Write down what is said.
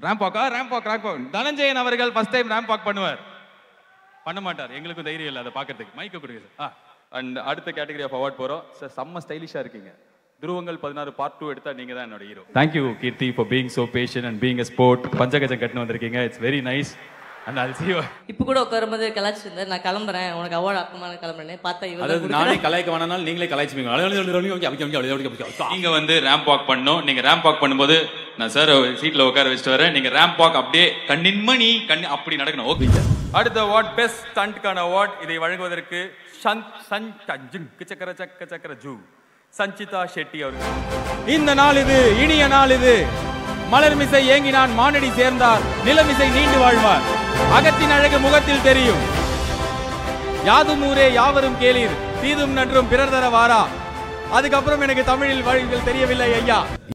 ramp வாக்கா ramp walk ramp walk Dhananjayan அவர்கள் first time ramp walk பண்ணுவார் பண்ண மாட்டார் எங்களுக்கும் தைரியம் இல்லை அதை பார்க்கறதுக்கு மைக்க கொடுங்க சார் அண்ட் அடுத்த கேட்டகரி ஆஃப் அவார்ட் போறோம் சார் செம்ம ஸ்டைலிஷா இருக்கீங்க துருவங்கள் பதினாறு பார்ட் டூ எடுத்தா நீங்க தான் என்னோட hero thank you Keerthi for being so passion and being a sport பஞ்சகஜம் கட்டுன்னு வந்திருக்கீங்க it's very nice and also இப்போ கூட உட்காரும்போது கலாச்சிட்டு இருந்தேன் நான் கிளம்புறேன் உனக்கு அவார்டு அப்பமா நான் கிளம்புறேன் பார்த்தா இவங்க அதாவது நானே கலாய்க்க வேணாலும் நீங்களே கலாய்ச்சிப்பீங்க நீங்க வந்து ரேம்ப் வாக் பண்ணணும் நீங்க ரேம்ப் வாக் பண்ணும்போது நான் சார் சீட்ல உட்கார வச்சுட்டு வரேன் நீங்க ரேம்ப் வாக் அப்படியே கண்ணின்மணி கண்ணி அப்படி நடக்கணும் ஓகே அடுத்த அவார்ட் பெஸ்ட் ஸ்டண்ட்கான அவார்ட் இதை வழங்குவதற்கு சந்த் சந்த் ஜிங்கு சக்கர சக்க சக்கர ஜூ சஞ்சிதா ஷெட்டி அவர்கள் இந்த நாள் இது இனிய நாள் இது மலர்மிசை ஏங்கினான் மானடி சேர்ந்தார் நிலமிசை நீண்டு வாழ்வார் அகத்தின் அழகு முகத்தில் தெரியும் யாதும் ஊரே யாவரும் கேளீர் தீதும் நன்றும் பிறர் தர வாரா அதுக்கப்புறம் எனக்கு தமிழில் வழிகள் தெரியவில்லை ஐயா